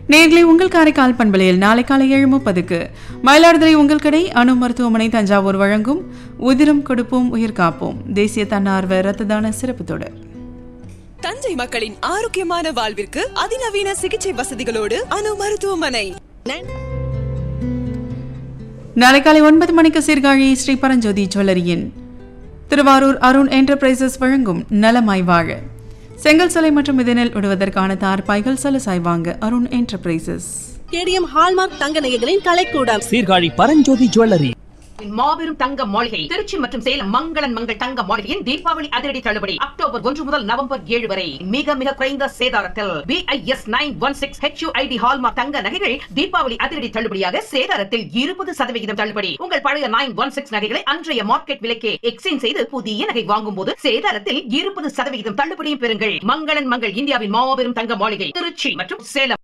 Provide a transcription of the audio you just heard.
நேர்களை உங்கள் காரைக்கால் பண்பலையில் நாளை காலை ஏழு முப்பதுக்கு மயிலாடுதுறை உங்கள் கடை அணு மருத்துவமனை தஞ்சாவூர் வழங்கும் உதிரம் கொடுப்போம் உயிர் காப்போம் தேசிய தன்னார்வ ரத்த தான சிறப்பு தொடர் தஞ்சை மக்களின் ஆரோக்கியமான வாழ்விற்கு அதிநவீன சிகிச்சை வசதிகளோடு அணு மருத்துவமனை நாளை காலை ஒன்பது மணிக்கு சீர்காழி ஸ்ரீ பரஞ்சோதி ஜுவல்லரியின் திருவாரூர் அருண் என்டர்பிரைசஸ் வழங்கும் நலமாய் வாழ செங்கல் சிலை மற்றும் இதனில் விடுவதற்கான தார்பாய்கள் சலசாய் வாங்க அருண் என்டர்பிரைசஸ் கேடிஎம் ஹால்மார்க் தங்க நகைகளின் கலைக்கூடம் சீர்காழி பரஞ்சோதி ஜுவல்லரி மாபெரும் தங்க மாளிகை திருச்சி மற்றும் சேலம் மங்களன் மங்கள் தங்க மாளிகையின் தீபாவளி அதிரடி தள்ளுபடி அக்டோபர் ஒன்று முதல் நவம்பர் ஏழு வரை மிக மிக குறைந்த சேதாரத்தில் BIS nine one six HUID hallmark தங்க நகைகள் தீபாவளி அதிரடி தள்ளுபடியாக சேதாரத்தில் இருபது சதவிகிதம் தள்ளுபடி உங்கள் பழைய நைன் ஒன் சிக்ஸ் நகைகளை அன்றைய மார்க்கெட் விலைக்கே எக்ஸ்சேஞ்ச் செய்து புதிய நகை வாங்கும் போது சேதாரத்தில் இருபது சதவிகிதம் தள்ளுபடியும் பெறுங்கள் மங்களன் மங்கள் இந்தியாவின் மாபெரும் தங்க மாளிகை திருச்சி மற்றும் சேலம்